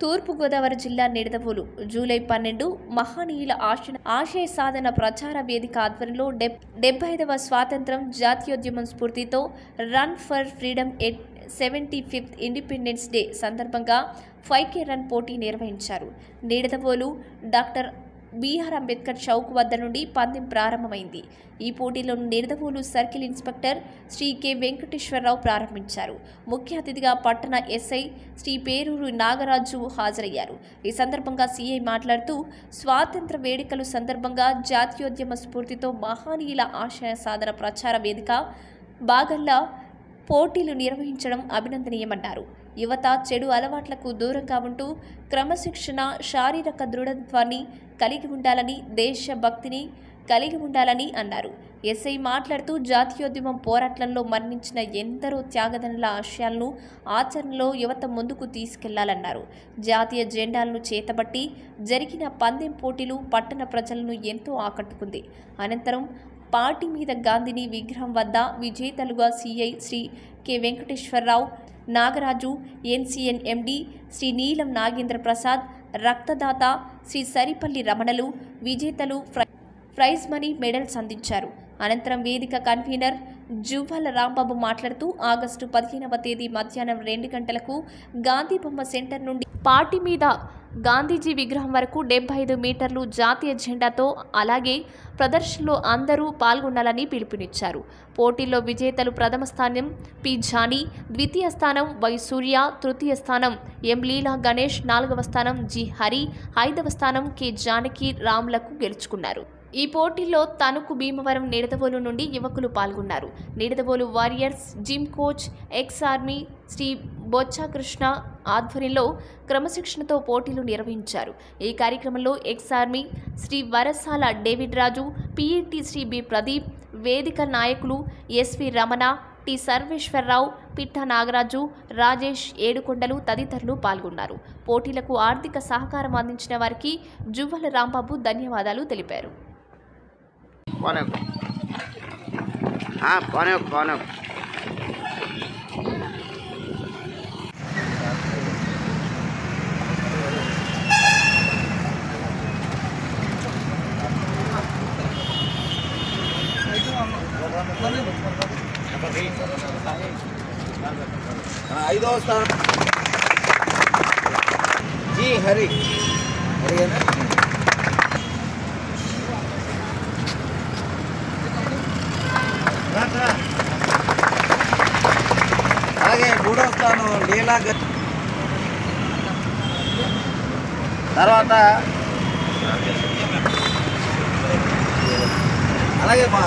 తూర్పుగోదావరి జిల్లా నిడదవోలు జూలై పన్నెండు మహనీయుల ఆశ ఆశయ సాధన ప్రచార వేదిక ఆధ్వర్యంలో డెబ్ డెబ్బై ఐదవ స్వాతంత్రం జాతీయోద్యమం స్ఫూర్తితో run for freedom at seventy fifth independence day సందర్భంగా ఫైవ్ కే రన్ పోటీ నిర్వహించారు నిడదవోలు డాక్టర్ బీఆర్ అంబేద్కర్ చౌక్ వద్ద నుండి పందెం ప్రారంభమైంది ఈ పోటీలో Nidadavolu circle inspector Shri K Venkateswararao ప్రారంభించారు ముఖ్య అతిథిగా పట్టణ ఎస్ఐ శ్రీ పేరూరు నాగరాజు హాజరయ్యారు ఈ సందర్భంగా సీఐ మాట్లాడుతూ స్వాతంత్ర వేడుకలు సందర్భంగా జాతీయోద్యమ స్ఫూర్తితో మహనీయుల ఆశయ సాధన ప్రచార వేదిక బాగల్లా పోటీలు నిర్వహించడం అభినందనీయమన్నారు యువత చెడు అలవాట్లకు దూరంగా ఉంటూ క్రమశిక్షణ శారీరక దృఢత్వాన్ని కలిగి ఉండాలని దేశభక్తిని కలిగి ఉండాలని అన్నారు ఎస్ఐ మాట్లాడుతూ జాతీయోద్యమం పోరాటంలో మరణించిన ఎందరో త్యాగదనుల ఆశయాలను ఆచరణలో యువత ముందుకు తీసుకెళ్లాలన్నారు జాతీయ జెండాలను చేతబట్టి జరిగిన పందెం పోటీలు పట్టణ ప్రజలను ఎంతో ఆకట్టుకుంది అనంతరం పార్టీ మీద గాంధీని విగ్రహం వద్ద విజేతలుగా CI Shri K Venkateswararao Nagaraju NCN MD Shri Neelam Nagendra Prasad రక్తదాత Shri Saripalli రమణలు విజేతలు ఫ్రై ప్రైజ్ మనీ మెడల్స్ అందించారు అనంతరం వేదిక కన్వీనర్ జువ్వల రాంబాబు మాట్లాడుతూ ఆగస్టు పదిహేనవ తేదీ మధ్యాహ్నం రెండు గంటలకు గాంధీ బొమ్మ సెంటర్ నుండి పార్టీ మీద గాంధీజీ విగ్రహం వరకు డెబ్బై ఐదు మీటర్లు జాతీయ జెండాతో అలాగే ప్రదర్శనలో అందరూ పాల్గొనాలని పిలుపునిచ్చారు పోటీల్లో విజేతలు ప్రథమ స్థానం పి జానీ ద్వితీయ స్థానం వై సూర్య తృతీయ స్థానం ఎం లీలా గణేష్ నాలుగవ స్థానం జి హరి ఐదవ స్థానం కె జానకి రామ్లకు గెలుచుకున్నారు ఈ పోటీల్లో తణుకు భీమవరం నిడదవోలు నుండి యువకులు పాల్గొన్నారు Nidadavolu warriors gym coach ex army Shri Bochcha Krishna ఆధ్వర్యంలో క్రమశిక్షణతో పోటీలు నిర్వహించారు ఈ కార్యక్రమంలో ex army Shri Varasala David Raju PET Shri B Pradeep వేదిక నాయకులు ఎస్వి రమణ టి సర్వేశ్వరరావు పిట్ట నాగరాజు రాజేష్ ఏడుకొండలు తదితరులు పాల్గొన్నారు పోటీలకు ఆర్థిక సహకారం అందించిన వారికి జువ్వల రాంబాబు ధన్యవాదాలు తెలిపారు పౌనే పౌనే పౌనే ఐదవ స్థానం జీ హరి హరినా అలాగే మూడో స్థానం లీలా గ- తర్వాత అలాగే మా